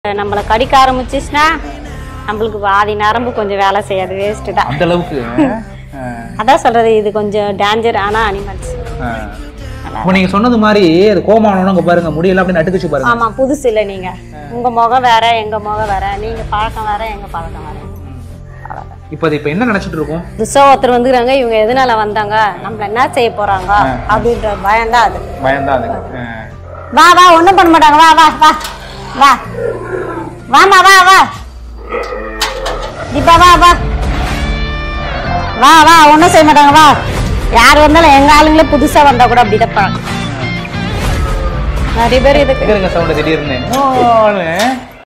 நம்மளை கடிக்க ஆரம்பிச்சிச்சுன்னா நம்மளுக்கு பாதி நரம்பு கொஞ்சம் வேலை செய்யாது வேஸ்ட்டு தான் அந்த அளவுக்கு ஆ, அதான் சொல்றது இது கொஞ்சம் டேஞ்சரான அனிமல்ஸ் ஆ. இப்போ நீங்க சொன்னது மாதிரி அது கோமானவங்க அங்க பாருங்க முடியெல்லாம் அப்படியே நட்டுக்குச்சு பாருங்க ஆமா புதுசு இல்லை நீங்க உங்க முகம் வேற எங்க முகம் வேற நீங்க பழக்கம் வேற எங்க பழக்கம் வேற அவ்வளவுதான். இப்போ அது இப்போ என்ன நினைச்சிட்டு இருக்கோம் புதுசா ஒருத்தர் வந்துக்கிறாங்க இவங்க எதனால வந்தாங்க நம்மள என்ன செய்ய போறாங்க அப்படின்ற பயம் தான் அது பயம்தான் அதுக்கு ஆ. வா வா ஒண்ணும் பண்ண மாட்டாங்க வா வா வா வா வாமா வா வா தீபா வா வா வா வா ஒன்றும் செய்ய மாட்டாங்க வா யார் வந்தாலும் எங்க ஆளுங்களே புதுசா வந்தா கூட அப்படி தப்பாங்க நிறைய பேர் இதுக்கு எங்க இருங்க சவுண்ட் திடீர்னு ஓன்னு.